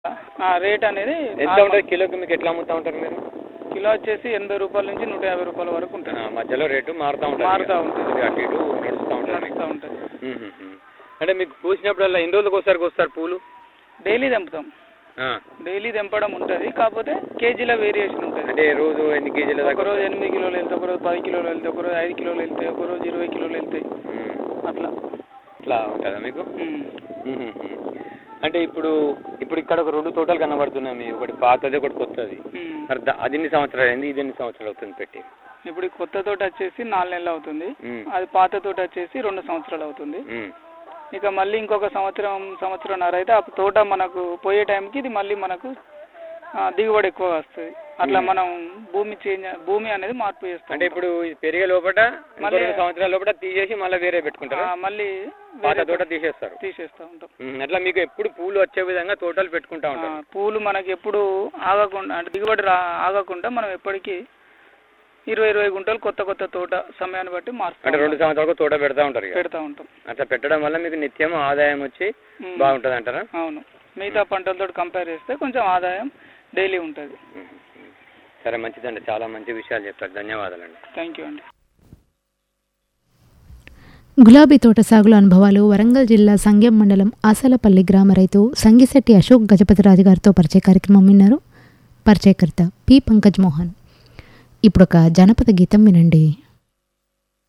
Rate అనేది ఎంత ఉంటుంది కిలోకి మీకు ఎట్లా అమ్ముతా ఉంటారు మీరు కిలో వచ్చేసి ఎనభై రూపాయల నుంచి నూట యాభై రూపాయల వరకు ఉంటుంది ఆ, మధ్యలో రేటు మారుతూ ఉంటుంది మారుతా ఉంటుంది. ఇక అటు ఇటు నడుస్తూ ఉంటుంది నడుస్తూ ఉంటుంది మ్మ్, మ్మ్. అంటే మీకు పూసినప్పుడల్లా ఎన్ని రోజులకు ఒకసారి వస్తారు పూలు డైలీ తెంపుతాం ఆ, డైలీ తెంపడం ఉంటుంది కాకపోతే కేజీల వేరియేషన్ ఉంటుంది అంటే రోజు ఎన్ని కేజీల ఒక దాకా రోజు ఎనిమిది కిలోలు వెళ్తాయి ఒక రోజు పది కిలోలు వెళ్తాయి ఒక రోజు ఐదు కిలోలు వెళ్తాయి ఒక రోజు ఇరవై కిలోలు వెళ్తాయి మ్మ్. అట్లా ఇట్లా ఉంటుందా మీకు ఉమ్. మ్మ్, మ్మ్. అంటే ఇప్పుడు ఇప్పుడు ఇక్కడ ఒక రెండు తోటలు కనబడుతున్నాయి మీ ఒకటి పాతది ఒకటి కొత్తది ఉమ్. మరి దా- అది ఎన్ని సంవత్సరాలు అయింది ఇది ఎన్ని సంవత్సరాలు అవుతుంది పెట్టి ఇప్పుడు ఈ కొత్త తోట వచ్చేసి నాలుగు నెలలు అవుతుంది మ్మ్. అది పాత తోట వచ్చేసి రెండు సంవత్సరాలు అవుతుంది మ్మ్. ఇక మళ్ళీ ఇంకొక సంవత్సరం సంవత్సరంన్నర అయితే ఆ తోట మనకు పోయే టైంకి ఇది మళ్ళీ మనకు ఆ, దిగుబడి ఎక్కువ వస్తుంది అట్లా మనం భూమి చేంజ్ భూమి అనేది మార్పు చేస్తాం అంటే ఇప్పుడు ఇది పెరిగే లోపల ఇంకో మళ్ళీ- రెండు సంవత్సరాల లోపల తీసేసి మళ్ళీ వేరే పెట్టుకుంటారా ఆ, మళ్ళీ పాత వేరే తోట తీసేస్తారు తీసేస్తూ ఉంటాం మ్మ్. అట్లా మీకు ఎప్పుడు పూలు వచ్చే విధంగా తోటలు పెట్టుకుంటా ఆ, ఉంటారు పూలు మనకి ఎప్పుడు ఆగకుండా అంటే దిగుబడి రా ఆగకుండా మనం ఎప్పటికీ ఇరవై ఇరవై గుంటలు కొత్త కొత్త తోట సమయాన్ని బట్టి అంటే మారుస్తూ రెండు సంవత్సరాలకు తోట పెడతా ఉంటారు ఇక. పెడతా ఉంటాం అట్లా పెట్టడం వల్ల మీకు నిత్యం ఆదాయం వచ్చి ఉమ్. బాగుంటుంది అంటారా అవును మిగతా పంటలతో కంపేర్ చేస్తే కొంచెం ఆదాయం డైలీ ఉంటుంది సరే మంచిదండి చాలా మంచి విషయాలు చెప్పారు ధన్యవాదాలండి థ్యాంక్ యూ అండి గులాబీ తోట సాగుల అనుభవాలు వరంగల్ జిల్లా సంగెం మండలం ఆసలపల్లి గ్రామ రైతు సంగిశెట్టి అశోక్ గజపతిరాజు గారితో పరిచయ కార్యక్రమం విన్నారు పరిచయకర్త పి పంకజ్ మోహన్ ఇప్పుడు ఒక జానపద గీతం వినండి